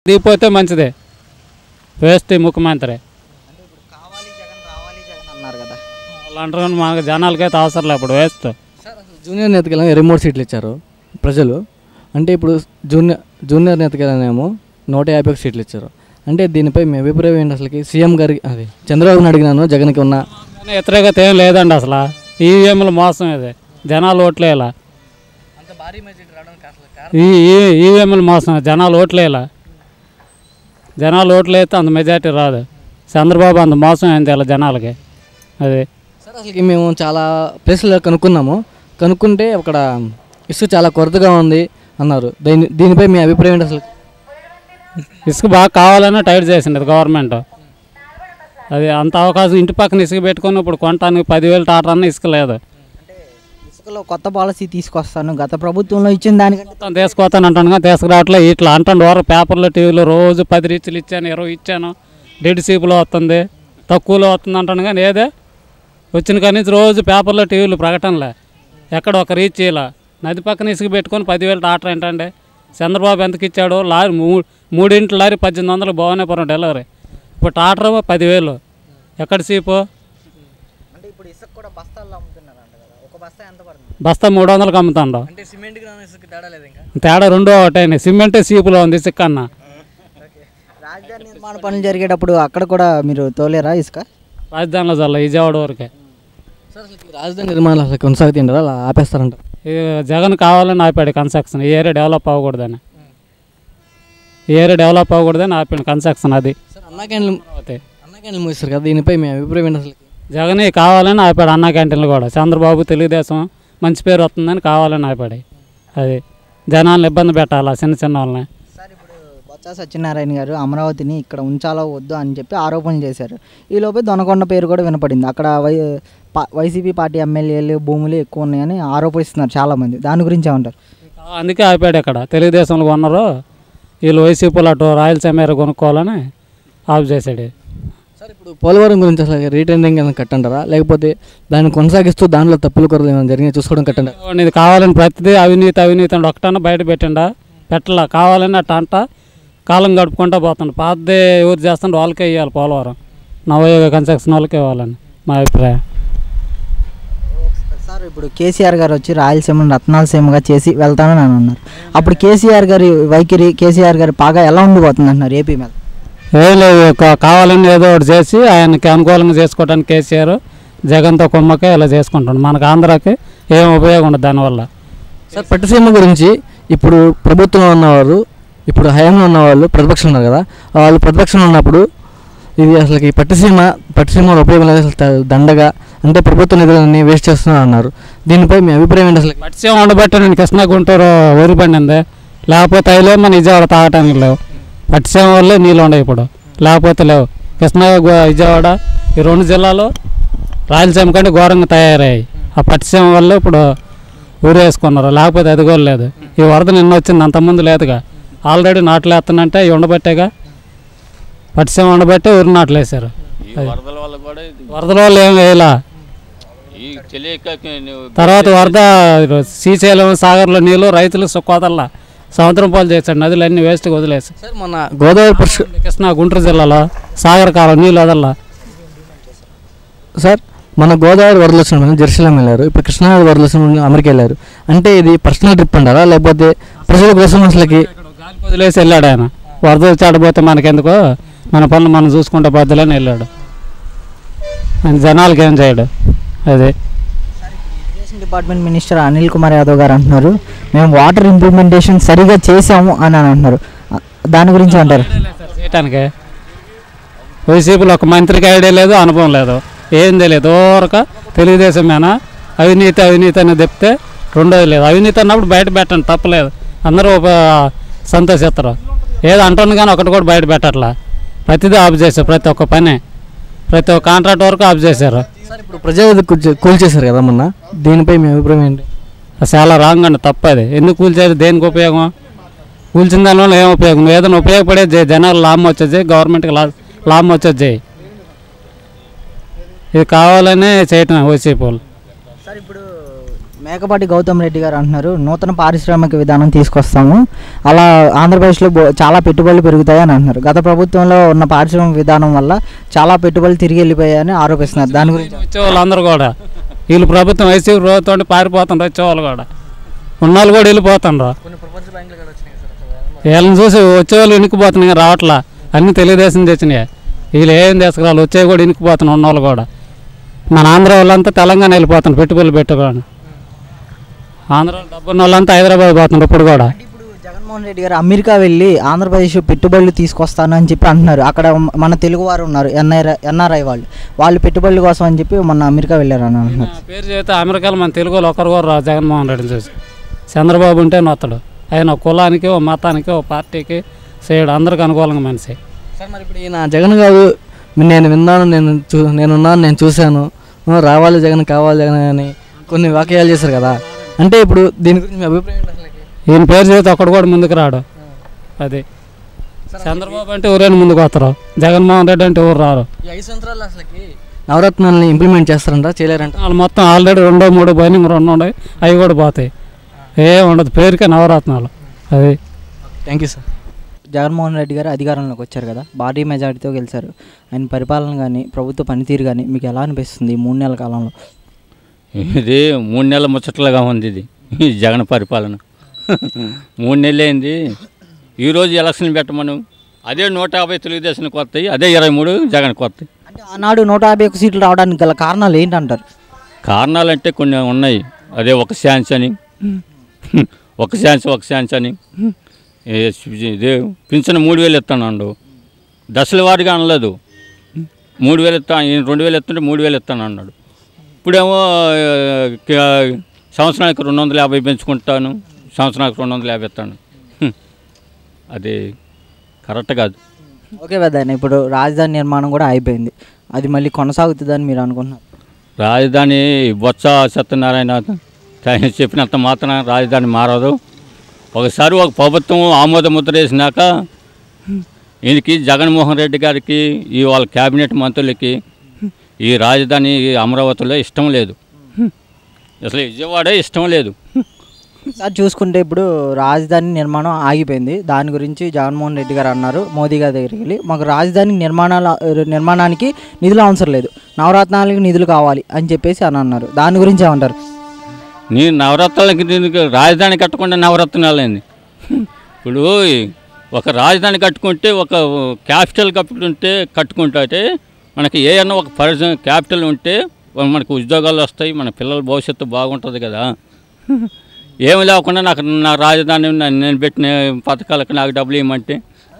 దిగిపోతే మంచిదే వేస్ట్ ఈ ముఖ్యమంత్రి అంటే ఇప్పుడు కావాలి జగన్ రావాలి జగన్ అన్నారు కదా వాళ్ళు అంటారు కానీ మనకు జనాలకైతే అవసరం లేదు ఇప్పుడు వేస్ట్ సార్ అసలు జూనియర్ నేతకెళ్ళని ఇరవై మూడు సీట్లు ఇచ్చారు ప్రజలు అంటే ఇప్పుడు జూనియర్ జూనియర్ నేతకెళ్ళనేమో నూట యాభై ఒక సీట్లు ఇచ్చారు అంటే దీనిపై మీ అభిప్రాయం ఏంటి అసలుకి సీఎం గారికి అది చంద్రబాబుని అడిగినాను జగన్కి ఉన్న కానీ వ్యతిరేకత ఏం లేదండి అసలు ఈవీఎంలు మోసం ఇది జనాలు ఓట్లేలా అంత భారీ మెజార్టీ రావడానికి అసలు ఈ ఈ- ఈవీఎంలు మోసం జనాలు ఓట్లేలా జనాలు ఓట్లు వేస్తే అంత మెజార్టీ రాదు చంద్రబాబు అంత మోసం అయింది ఇలా జనాలకి అది సార్ అసలుకి మేము చాలా ప్లేస్లో కనుక్కున్నాము కనుక్కుంటే అక్కడ ఇసుక చాలా కొరతగా ఉంది అన్నారు దీని దీనిపై మీ అభిప్రాయం ఏంటి అసలు ఇసుక బాగా కావాలనే టైట్ చేసింది గవర్నమెంట్ అది అంత అవకాశం ఇంటి పక్కన ఇసుక పెట్టుకొని ఇప్పుడు కొనటానికి పదివేలు టాటర్ అన్న ఇసుక లేదు అంటే ఇసుకలో కొత్త పాలసీ తీసుకొస్తాను గత ప్రభుత్వంలో ఇచ్చిన దానికంటే మొత్తం తీసుకొస్తాను అంటాను కానీ తీసుకురావట్లే ఇట్లా అంటాడు వరకు పేపర్లో టీవీలో రోజు పది రీచ్లు ఇచ్చాను ఇరవై ఇచ్చాను డెడ్ సీపులో వస్తుంది తక్కువలో వస్తుంది అంటాను కానీ ఏదే వచ్చిన కానీ రోజు పేపర్లో టీవీలు ప్రకటనలే ఎక్కడ ఒక రీచ్ ఇలా నది పక్కన ఇసుక పెట్టుకొని పదివేలు టాటర్ ఏంటంటే చంద్రబాబు ఎంతకి ఇచ్చాడు లారీ మూ మూడింటి లారీ పద్దెనిమిది వందలు భువనేపురం డెలివరీ ఇప్పుడు టాటర్ పదివేలు ఎక్కడ సీపు అంటే ఇప్పుడు ఇసుక కూడా బస్తాల్లో అమ్ముతున్నారు అంట కదా ఒక బస్తా ఎంత పడుతుంది బస్తా మూడు వందలకు అమ్ముతాడు అంటే సిమెంట్కి రాని ఇసుక తేడా లేదు ఇంకా తేడా రెండో ఒకటే సిమెంటే సీపులో ఉంది ఇసుక అన్న రాజధాని నిర్మాణ పనులు జరిగేటప్పుడు అక్కడ కూడా మీరు తోలేరా ఇసుక రాజధానిలో చల్ల విజయవాడ వరకే సార్ అసలు రాజధాని నిర్మాణాలు అసలు కొనసాగుతుంటారా అలా ఆపేస్తారంట ఈ జగన్ కావాలని ఆపాడు కన్స్ట్రక్షన్ ఈ ఏరియా డెవలప్ అవ్వకూడదని ఈ ఏరియా డెవలప్ అవ్వకూడదని ఆపాడు కన్స్ట్రక్షన్ అది సార్ అన్నా క్యాంటీన్ అమరావతి అన్నా క్యాంటీన్ మూసారు కదా దీనిపై మీ అభిప్రాయం ఏంటి అసలు జగన్ ఈ కావాలని ఆపాడు అన్నా క్యాంటీన్లు కూడా చంద్రబాబు తెలుగుదేశం మంచి పేరు వస్తుందని కావాలని ఆపాడు అది జనాలను ఇబ్బంది పెట్టాలా చిన్న చిన్న వాళ్ళని సార్ ఇప్పుడు బొత్స సత్యనారాయణ గారు అమరావతిని ఇక్కడ ఉంచాలో వద్దు అని చెప్పి ఆరోపణలు చేశారు ఈ లోపే దొనకొండ పేరు కూడా వినపడింది అక్కడ వై పా- వైసీపీ పార్టీ ఎమ్మెల్యేలు భూములు ఎక్కువ ఉన్నాయని ఆరోపిస్తున్నారు చాలామంది దాని గురించి ఏమంటారు అందుకే ఆపాడు ఇక్కడ తెలుగుదేశంలో కొన్నారు వీళ్ళు వైసీపీలు అటు రాయలసీమ ఏరియా కొనుక్కోవాలని ఆఫ్ చేశాడు సార్ ఇప్పుడు పోలవరం గురించి అసలు రీటెండరింగ్ ఏమైనా కట్టంటారా లేకపోతే దాన్ని కొనసాగిస్తూ దానిలో తప్పులు కొరలు ఏమైనా జరిగినాయి చూసుకోవడం కట్టండి ఇది కావాలని ప్రతిదీ అవినీతి అవినీతి అని ఒకటన్నా బయట పెట్టిండా పెట్టలా కావాలని అట్ట అంట కాలం గడుపుకుంటా పోతుండు పాతదే ఎవరు చేస్తుంటే వాళ్ళకే ఇవ్వాలి పోలవరం నవయోగ కన్స్ట్రక్షన్ వాళ్ళకే ఇవ్వాలని మా అభిప్రాయం సార్ ఇప్పుడు కేసీఆర్ గారు వచ్చి రాయలసీమను రత్నాలసీమగా చేసి వెళ్తానని అని అన్నారు అప్పుడు కేసీఆర్ గారి వైఖరి కేసీఆర్ గారి పాగా ఎలా ఉండిపోతుంది అంటున్నారు ఏపీ మీద ఏం లేదు కా- కావాలని ఏదో ఒకటి చేసి ఆయనకి అనుకూలంగా చేసుకోవడానికి కేసీఆర్ జగన్తో కుమ్మకే ఇలా చేసుకుంటాడు మనకు ఆంధ్రాకి ఏం ఉపయోగం ఉండదు దానివల్ల సార్ పట్టిసీమ గురించి ఇప్పుడు ప్రభుత్వంలో ఉన్నవారు ఇప్పుడు హయాంలో ఉన్నవాళ్ళు ప్రతిపక్షం ఉన్నారు కదా వాళ్ళు ప్రతిపక్షంలో ఉన్నప్పుడు ఇది అసలు ఈ పట్టిసీమ పట్టిసీమ వల్ల ఉపయోగం లేదు అసలు త- దండగా అంటే ప్రభుత్వ నిధులన్నీ వేస్ట్ చేస్తున్నారు అన్నారు దీనిపై మీ అభిప్రాయం ఏంటి అసలు మత్స్యం ఉండబట్టే నేను కృష్ణా గుంటూరు ఊరి పండింది లేకపోతే అవి లేవు మన విజయవాడ తాగటానికి లేవు పట్టిసీమ వల్లే నీళ్ళు ఉండవు ఇప్పుడు లేకపోతే లేవు కృష్ణా గు- విజయవాడ ఈ రెండు జిల్లాలు రాయలసీమ కంటే ఘోరంగా తయారయ్యాయి ఆ పట్టిసీమ వల్ల ఇప్పుడు ఊరు వేసుకున్నారు లేకపోతే అది కూడా లేదు ఈ వరద నిన్న వచ్చింది అంతకుముందు లేదుగా ఆల్రెడీ నాట్లు వేస్తానంటే ఇవి ఉండబట్టేగా పట్టిసీమ ఉండబట్టే ఊరు నాట్లు వేశారు ఈ వరదల వల్ల కూడా ఇది- వరదల వల్ల ఏం వేయలా ఈ తెలియక నువ్వు తర్వాత వరద శ్రీశైలం సాగర్లో నీళ్ళు రైతులు కోతల్లా సముద్రం పాలు చేశాడు నదులు అన్ని వేస్ట్గా వదిలేసి సార్ మొన్న గోదావరి పుష్క కృష్ణా గుంటూరు జిల్లాలో సాగర్ కాలం నీళ్ళు వదల్లా సార్ మన గోదావరి వరదలు వచ్చినప్పుడు జెరూసలేం వెళ్ళారు ఇప్పుడు కృష్ణానది వరదలు వచ్చినప్పుడు అమెరికా వెళ్ళారు అంటే ఇది పర్సనల్ ట్రిప్ అంటారా లేకపోతే ప్రజల కోసం అసలుకి గాలి వదిలేసి వెళ్ళాడు ఆయన వరద చాడబోతే మనకెందుకో మన పనులు మనం చూసుకుంటే బద్దలని వెళ్ళాడు ఆయన జనాలకి ఏం చేయడు అది irrigation department minister Anil Kumar Yadav గారు అంటున్నారు మేము వాటర్ ఇంప్లిమెంటేషన్ సరిగా చేసాము అని అని అంటున్నారు ఆ, దాని గురించి అంటారు చేయటానికి వైసీపీలో ఒక మంత్రికి ఐడియా లేదు అనుభవం లేదు ఏం తెలియదు ఓరక తెలుగుదేశం మీద అవినీతి అవినీతి అని చెప్తే రెండోది లేదు అవినీతి అన్నప్పుడు బయట పెట్టండి తప్పలేదు అందరూ ఉప సంతోషిస్తారు ఏదో అంటుంది కానీ ఒకటి కూడా బయట పెట్టట్లా ప్రతిదీ ఆఫ్ చేశారు ప్రతి ఒక్క పని ప్రతి ఒక్క కాంట్రాక్ట్ వరకు ఆఫ్ చేశారు సార్ ఇప్పుడు ప్రజా కూల్చేశారు కదా మొన్న దీనిపై మీ అభిప్రాయం ఏంటి అది చాలా రాంగ్ అండి తప్పది ఎందుకు కూల్చేది దేనికి ఉపయోగం కూల్చిన దానివల్ల ఏం ఉపయోగం ఏదైనా ఉపయోగపడేది చేయి జనాలు లాభం వచ్చేది చేయి గవర్నమెంట్కి లా లాభం వచ్చేది చేయి ఇది కావాలనే చేయటం వైసీపీ వాళ్ళు సార్ ఇప్పుడు మేకపాటి గౌతమ్ రెడ్డి గారు అంటున్నారు నూతన పారిశ్రామిక విధానం తీసుకొస్తాము అలా ఆంధ్రప్రదేశ్లో బో- చాలా పెట్టుబడులు పెరుగుతాయని అంటున్నారు గత ప్రభుత్వంలో ఉన్న పారిశ్రామిక విధానం వల్ల చాలా పెట్టుబడులు తిరిగి వెళ్ళిపోయాయని ఆరోపిస్తున్నారు దాని గురించి వచ్చే వాళ్ళందరూ కూడా వీళ్ళు ప్రభుత్వం వైసీపీ ప్రభుత్వం పారిపోతుండ్రు వచ్చేవాళ్ళు కూడా ఉన్నవాళ్ళు కూడా వెళ్ళిపోతుండ్రు కొన్ని ప్రపంచ బ్యాంకులు కూడా వచ్చినాయి వీళ్ళని చూసి వచ్చేవాళ్ళు ఇనికిపోతున్నాయి రావట్లా అన్ని తెలుగుదేశం తెచ్చినాయి వీళ్ళు ఏం తీసుకురాలి వచ్చేవి కూడా ఇనికిపోతున్నాయి ఉన్నవాళ్ళు కూడా మన ఆంధ్ర వాళ్ళంతా తెలంగాణ వెళ్ళిపోతున్నారు పెట్టుబడులు పెట్టుకోండి ఆంధ్ర వాళ్ళు డబ్బున్న వాళ్ళంతా హైదరాబాద్ పోతున్నారు ఇప్పుడు కూడా ఇప్పుడు జగన్మోహన్ రెడ్డి గారు అమెరికా వెళ్ళి ఆంధ్రప్రదేశ్ పెట్టుబడులు తీసుకొస్తాను అని చెప్పి అంటున్నారు అక్కడ మన తెలుగు వారు ఉన్నారు ఎన్ఐ ఎన్ఆర్ఐ వాళ్ళు వాళ్ళు పెట్టుబడుల కోసం అని చెప్పి మొన్న అమెరికా వెళ్ళారు అని అంటున్నారు నా పేరు చెబితే అమెరికాలో మన తెలుగు వాళ్ళు ఒకరు కూడా రాదు జగన్మోహన్ రెడ్డిని చూసి చంద్రబాబు ఉంటే నొత్తడు ఆయన ఒక కులానికి ఓ మతానికి ఓ పార్టీకి చేయడు అందరికి అనుకూలంగా మనిషి సార్ మరి ఇప్పుడు ఈయన జగన్ గారు నేను విన్నాను నేను చూ నేనున్నాను నేను చూశాను ఆ, రావాలి జగన్ కావాలి జగన్ అని కొన్ని వాక్యాలు చేశారు కదా అంటే ఇప్పుడు దీని గురించి మీ అభిప్రాయం ఏంటి అసలుకి? ఈయన పేరు చెబితే ఒక్కడు కూడా ముందుకు రాడు అది చంద్రబాబు అంటే ఎవరైనా ముందుకు వస్తారు జగన్మోహన్ రెడ్డి అంటే ఎవరు రారు ఈ ఐదు సంవత్సరాలు అసలుకి నవరత్నాలని ఇంప్లిమెంట్ చేస్తారంట చేయలేరంట వాళ్ళు మొత్తం ఆల్రెడీ రెండో మూడో బైనింగ్ రెండు ఉన్నాయి అవి కూడా పోతాయి ఏం ఉండదు పేరుకే నవరత్నాలు అది thank you sir Jaganmohan Reddy గారు అధికారంలోకి వచ్చారు కదా భారీ మెజారిటీతో గెలిచారు ఆయన పరిపాలన కానీ ప్రభుత్వ పనితీరు కానీ మీకు ఎలా అనిపిస్తుంది ఈ మూడు నెలల కాలంలో ఇది మూడు నెలల ముచ్చట్లుగా ఉంది ఇది ఈ జగన్ పరిపాలన మూడు నెలలైంది ఈరోజు ఎలక్షన్ పెట్టమను అదే నూట యాభై తెలుగుదేశం కొత్తవి అదే ఇరవై మూడు జగన్ కొత్తవి అంటే ఆనాడు నూట యాభై ఒక్క సీట్లు రావడానికి గల కారణాలు ఏంటంటారు కారణాలంటే కొన్ని ఉన్నాయి అదే ఒక ఛాన్స్ అని ఒక ఛాన్స్ ఒక ఛాన్స్ అని ఏ ఇదే పింఛన్ మూడు వేలు ఇస్తానండు దశల వారిగా అనలేదు మూడు వేలు ఇస్తా ఈయన రెండు వేలు ఇస్తుంటే మూడు వేలు ఇస్తాను అన్నాడు ఇప్పుడేమో ఆ, క- సంవత్సరానికి రెండు వందల యాభై పెంచుకుంటాను సంవత్సరానికి రెండు వందల యాభై ఇస్తాను హ్మ్. అది కరెక్ట్ కాదు ఓకే పెద్ద ఇప్పుడు రాజధాని నిర్మాణం కూడా అయిపోయింది అది మళ్ళీ కొనసాగుతుందని మీరు అనుకుంటున్నారు రాజధాని బొత్స సత్యనారాయణ ఆయన చెప్పినంత మాత్రం రాజధాని మారదు ఒకసారి ఒక ప్రభుత్వం ఆమోద ముద్ర వేసినాక ఈయనకి జగన్మోహన్ రెడ్డి గారికి ఈ వాళ్ళ క్యాబినెట్ మంత్రులకి ఈ రాజధాని అమరావతిలో ఇష్టం లేదు అసలు విజయవాడే ఇష్టం లేదు సార్ చూసుకుంటే ఇప్పుడు రాజధాని నిర్మాణం ఆగిపోయింది దాని గురించి జగన్మోహన్ రెడ్డి గారు అన్నారు మోదీ గారి దగ్గరికి వెళ్ళి మాకు రాజధాని నిర్మాణాల నిర్మాణానికి నిధులు అవసరం లేదు నవరత్నాలకు నిధులు కావాలి అని చెప్పేసి అని అన్నారు దాని గురించి ఏమంటారు నీ నవరత్నాలకి దీనికి రాజధాని కట్టకుండా నవరత్నాలైంది ఇప్పుడు ఒక రాజధాని కట్టుకుంటే ఒక క్యాపిటల్ కట్టుకుంటే కట్టుకుంటే మనకి ఏ అన్న ఒక పరిశ్రమ క్యాపిటల్ ఉంటే మనకు ఉద్యోగాలు వస్తాయి మన పిల్లల భవిష్యత్తు బాగుంటుంది కదా ఏమి లేకుండా నాకు నా రాజధాని నా- నేను పెట్టిన పథకాలకు నాకు డబ్బులు ఇవ్వమంటే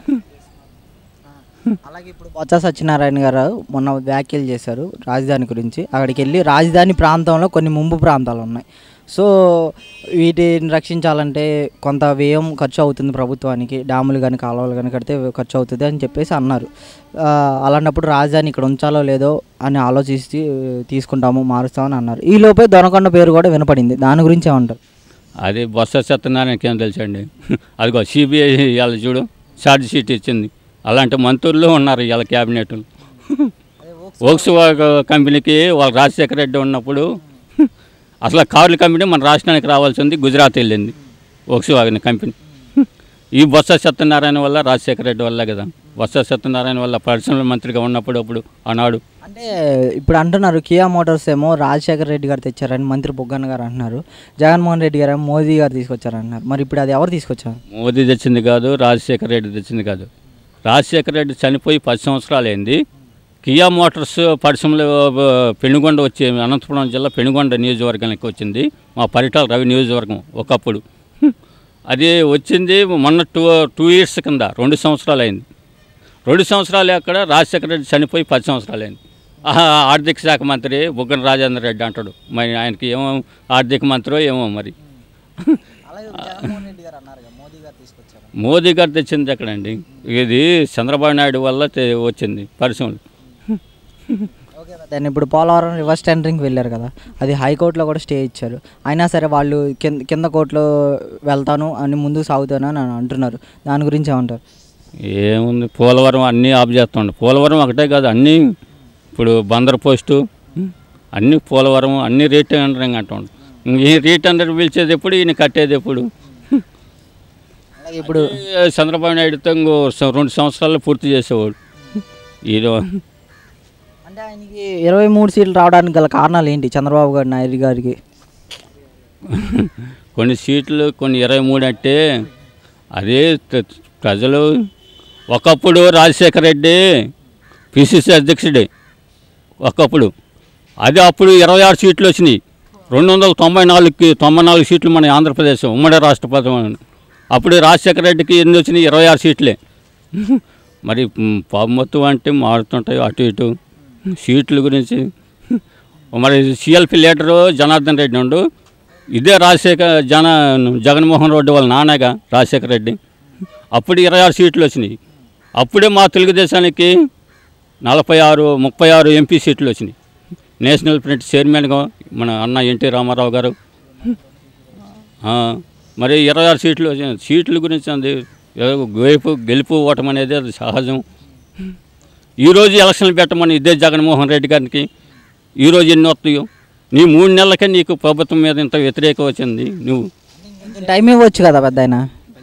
అలాగే ఇప్పుడు బొత్స సత్యనారాయణ గారు మొన్న వ్యాఖ్యలు చేశారు రాజధాని గురించి అక్కడికి వెళ్ళి రాజధాని ప్రాంతంలో కొన్ని ముంపు ప్రాంతాలు ఉన్నాయి సో వీటిని రక్షించాలంటే కొంత వ్యయం ఖర్చు అవుతుంది ప్రభుత్వానికి డ్యాములు కానీ కాలువలు కానీ కడితే ఖర్చు అవుతుంది అని చెప్పేసి అన్నారు ఆ, అలాంటప్పుడు రాజధాని ఇక్కడ ఉంచాలో లేదో అని ఆలోచించి తీసుకుంటాము మారుస్తామని అన్నారు ఈ లోపే దొనకొండ పేరు కూడా వినపడింది దాని గురించి ఏమంటారు అది బొత్స సత్యనారాయణకి ఏం తెలుసండి అదిగో సిబిఐ ఇవాళ చూడు ఛార్జ్ షీట్ ఇచ్చింది అలాంటి మంత్రులు ఉన్నారు ఇవాళ క్యాబినెట్లు ఓక్స్ కంపెనీకి వాళ్ళ రాజశేఖర రెడ్డి ఉన్నప్పుడు అసలు ఆ కార్ల కంపెనీ మన రాష్ట్రానికి రావాల్సింది గుజరాత్ వెళ్ళింది ఓక్స్ వాగన్ కంపెనీ ఈ బొత్స సత్యనారాయణ వల్ల రాజశేఖర రెడ్డి వల్ల కదా బొత్స సత్యనారాయణ వల్ల పరిశ్రమల మంత్రిగా ఉన్నప్పుడు అప్పుడు ఆనాడు అంటే ఇప్పుడు అంటున్నారు కియా మోటార్స్ ఏమో రాజశేఖర రెడ్డి గారు తెచ్చారని మంత్రి బొగ్గన్న గారు అంటున్నారు జగన్మోహన్ రెడ్డి గారు ఏమో మోదీ గారు తీసుకొచ్చారంటున్నారు మరి ఇప్పుడు అది ఎవరు తీసుకొచ్చారు మోదీ తెచ్చింది కాదు రాజశేఖర రెడ్డి తెచ్చింది కాదు రాజశేఖర రెడ్డి చనిపోయి పది సంవత్సరాలు అయింది కియా మోటార్స్ పరిశ్రమలు ఆ, పెనుగొండ వచ్చి అనంతపురం జిల్లా పెనుగొండ నియోజకవర్గానికి వచ్చింది మా పరిటాల రవి నియోజకవర్గం ఒకప్పుడు అది వచ్చింది మొన్న టూ టూ ఇయర్స్ కింద రెండు సంవత్సరాలు అయింది రెండు సంవత్సరాలు అక్కడ రాజశేఖర రెడ్డి చనిపోయి పది సంవత్సరాలు అయింది ఆహా, ఆర్థిక శాఖ మంత్రి బుగ్గన రాజేంద్ర రెడ్డి అంటాడు మరి ఆయనకి ఏమో ఆర్థిక మంత్రో ఏమో మరి అలాగే జగన్మోహన్ రెడ్డి గారు అన్నారు మోదీ గారు తీసుకొచ్చారు మోదీ గారు తెచ్చింది ఎక్కడండి ఇది చంద్రబాబు నాయుడు వల్ల తె- వచ్చింది పరిశ్రమలు ఓకే దాన్ని ఇప్పుడు పోలవరం రివర్స్ టెండరింగ్ వెళ్ళారు కదా అది హైకోర్టులో కూడా స్టే ఇచ్చారు అయినా సరే వాళ్ళు కింద కింద కోర్టులో వెళ్తాను అని ముందుకు సాగుతాను అని అంటున్నారు దాని గురించి ఏమంటారు ఏముంది పోలవరం అన్నీ ఆఫ్ చేస్తుండే పోలవరం ఒకటే కాదు అన్నీ ఇప్పుడు బందర్ పోస్టు అన్నీ పోలవరం అన్నీ రేట్ అంటారు అంటుండు ఈ రీటెండర్ పిలిచేది ఎప్పుడు ఈయన కట్టేది ఎప్పుడు అలాగే ఇప్పుడు ఈ చంద్రబాబు నాయుడుతో ఇంకో స- రెండు సంవత్సరాలు పూర్తి చేసేవాడు ఈయన అంటే ఆయనకి ఇరవై మూడు సీట్లు రావడానికి గల కారణాలు ఏంటి చంద్రబాబు గారి నాయుడు గారికి కొన్ని సీట్లు కొన్ని ఇరవై మూడు అంటే అదే త- ప్రజలు ఒకప్పుడు రాజశేఖర రెడ్డి పిసిసి అధ్యక్షుడే ఒకప్పుడు అది అప్పుడు ఇరవై ఆరు సీట్లు వచ్చినాయి రెండు వందల తొంభై నాలుగుకి తొంభై నాలుగు సీట్లు మన ఆంధ్రప్రదేశ్ ఉమ్మడి రాష్ట్ర ప్రధాని అప్పుడు రాజశేఖర రెడ్డికి ఎన్ని వచ్చినాయి ఇరవై ఆరు సీట్లే మరి మ్, మొత్తం అంటే మారుతుంటాయి అటు ఇటు సీట్ల గురించి మరి సిఎల్పి లీడరు జనార్దన్ రెడ్డి ఉండు ఇదే రాజశేఖర జన జగన్మోహన్ రెడ్డి వాళ్ళ నాన్నగా రాజశేఖర రెడ్డి అప్పుడు ఇరవై ఆరు సీట్లు వచ్చినాయి అప్పుడే మా తెలుగుదేశానికి నలభై ఆరు ముప్పై ఆరు ఎంపీ సీట్లు వచ్చినాయి నేషనల్ ఫ్రంట్ చైర్మన్గా మన అన్న ఎన్టీ రామారావు గారు ఆ, మరి ఇరవై ఆరు సీట్లు వచ్చినాయి సీట్ల గురించి అది ఏదో గెలుపు గెలుపు ఓటం అనేది అది సహజం ఈరోజు ఎలక్షన్లు పెట్టమని ఇదే జగన్మోహన్ రెడ్డి గారికి ఈరోజు ఎన్ని వస్తాయో నీ మూడు నెలలకే నీకు ప్రభుత్వం మీద ఇంత వ్యతిరేకం వచ్చింది నువ్వు కొంచెం టైం ఇవ్వచ్చు కదా పెద్ద ఆయన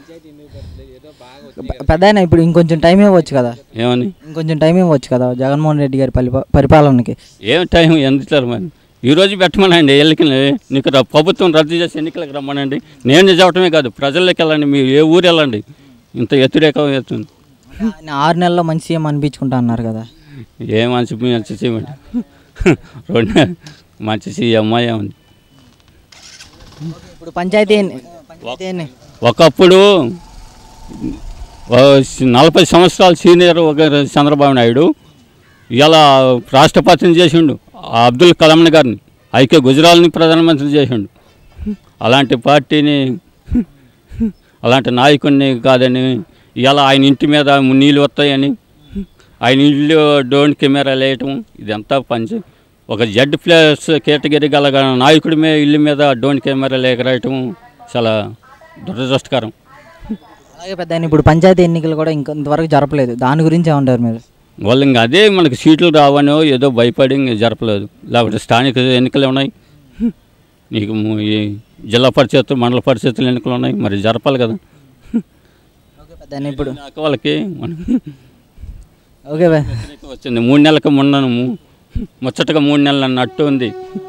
పెద్ద ఆయన ఇప్పుడు ఇంకొంచెం టైం ఇవ్వచ్చు కదా ఏమని ఇంకొంచెం టైం ఇవ్వచ్చు కదా జగన్మోహన్ రెడ్డి గారి పరిపా పరిపాలనకి ఏం టైం ఎందుతారు మరి ఈరోజు పెట్టమనండి ఎన్నికలు నీకు ర- ప్రభుత్వం రద్దు చేసి ఎన్నికలకు రమ్మనండి నేను చెప్పడమే కాదు ప్రజల్లోకి వెళ్ళండి మీరు ఏ ఊరు వెళ్ళండి ఇంత వ్యతిరేకం అవుతుంది ఆయన ఆరు నెలల్లో మంచి సీఎం అనిపించుకుంటా అన్నారు కదా ఏ మంచి మంచి చేయమండి రెండు మంచి సీఎం ఏముంది ఇప్పుడు పంచాయతీ ఎన్ని- పంచాయతీ ఎన్ని? ఒకప్పుడు ఓ నలభై సంవత్సరాల సీనియర్ ఒక చంద్రబాబు నాయుడు ఇలా రాష్ట్రపతిని చేసిండు ఆ అబ్దుల్ కలాం గారిని ఐక్య గుజరాల్ని ప్రధానమంత్రి చేసిండు అలాంటి పార్టీని అలాంటి నాయకుడిని కాదని ఇలా ఆయన ఇంటి మీద నీళ్ళు వస్తాయని ఆయన ఇల్లు డ్రోన్ కెమెరాలు వేయటం ఇదంతా పంచి ఒక జెడ్ ప్లస్ కేటగిరీ గల నాయకుడి మీద ఇల్లు మీద డ్రోన్ కెమెరాలు ఎగరేయటం చాలా దురదృష్టకరం అలాగే పెద్ద ఆయన ఇప్పుడు పంచాయతీ ఎన్నికలు కూడా ఇంకా ఇంతవరకు జరపలేదు దాని గురించి ఏమంటారు మీరు వాళ్ళు ఇంకా అదే మనకి సీట్లు రావనో ఏదో భయపడి ఇంక జరపలేదు లేకపోతే స్థానిక ఎన్నికలు ఉన్నాయి నీకు ము- ఈ జిల్లా పరిషత్తు మండల పరిషత్తులు ఎన్నికలు ఉన్నాయి మరి జరపాలి కదా ఓకే పెద్ద ఆయన ఇప్పుడు నాకు వాళ్ళకి మనం ఓకే బా వచ్చింది మూడు నెలలకు మొన్న ముచ్చటగా మూడు నెలలు అన్నట్టు ఉంది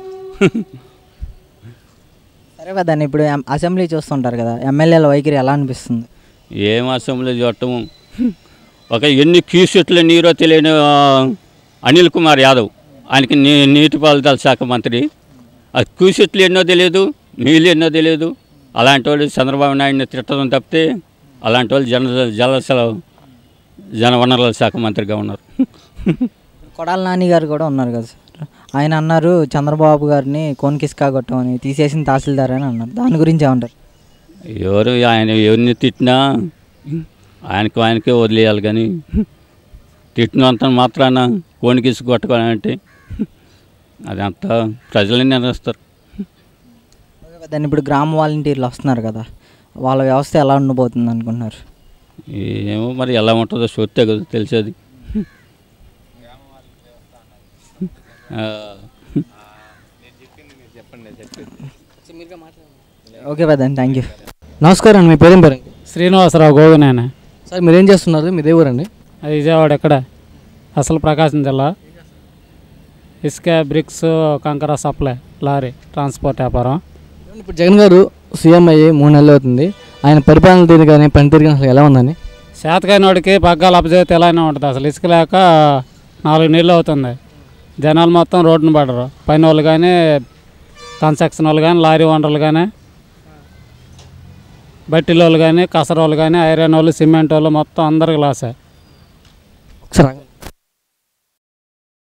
సరే పెద్ద ఆయన ఇప్పుడు ఎం- అసెంబ్లీ చూస్తుంటారు కదా ఎమ్మెల్యేల వైఖరి ఎలా అనిపిస్తుంది ఏం అసెంబ్లీ చూడటము ఒక ఎన్ని క్యూసెట్ల నీరో తెలియని ఆ, అనిల్ కుమార్ యాదవ్ ఆయనకి నీ నీటిపారుదల శాఖ మంత్రి ఆ క్యూసెట్లు ఎన్నో తెలియదు నీళ్ళు ఎన్నో తెలియదు అలాంటి వాళ్ళు చంద్రబాబు నాయుడిని తిట్టడం తప్పితే అలాంటి వాళ్ళు జన జలసల జనవనరుల శాఖ మంత్రిగా ఉన్నారు కొడాల నాని గారు కూడా ఉన్నారు కదా సార్ ఆయన అన్నారు చంద్రబాబు గారిని కోన్కిస్కా కొట్టమని తీసేసిన తహసీల్దార్ అని అన్నారు దాని గురించి ఏమంటారు ఎవరు ఆయన ఎవరిని తిట్టినా ఆయనకు ఆయనకే వదిలేయాలి కానీ తిట్టినంత మాత్రాన కోనికిసి కొట్టుకోవాలంటే అదంతా ప్రజలని నిర్ణయిస్తారు ఓకే పెద్ద ఆయన ఇప్పుడు గ్రామ వాలంటీర్లు వస్తున్నారు కదా వాళ్ళ వ్యవస్థ ఎలా ఉండబోతుంది అనుకుంటున్నారు ఏమో మరి ఎలా ఉంటుందో చూస్తే కదా తెలిసేది ఆ, ఓకే పెద్ద థ్యాంక్ యూ నమస్కారం అండి మీ పేరేం పేరండి శ్రీనివాసరావు గోగునేనే సార్ మీరేం చేస్తున్నారు మీదే ఊరండి అది విజయవాడ ఎక్కడ అసలు ప్రకాశం జిల్లా ఇసుక బ్రిక్స్ కంకర సప్లై లారీ ట్రాన్స్పోర్ట్ వ్యాపారం ఇప్పుడు జగన్ గారు సీఎం అయ్యి మూడు నెలలు అవుతుంది ఆయన పరిపాలన తీరు కానీ పనితీరు కానీ అసలు ఎలా ఉందని చేతకాయనోడికి పగ్గాలు అప్పచేస్తే ఎలానే ఉంటుంది అసలు ఇసుక లేక నాలుగు నీళ్ళు అవుతుంది జనాలు మొత్తం రోడ్డును పడరు పైన వాళ్ళు కానీ కన్స్ట్రక్షన్ వాళ్ళు కానీ లారీ ఓనర్లు కానీ బట్టీల వాళ్ళు కానీ కసర వాళ్ళు కానీ ఐరన్ వాళ్ళు సిమెంట్ వాళ్ళు మొత్తం అందరికి లాసే ఒకసారి ఆగండి.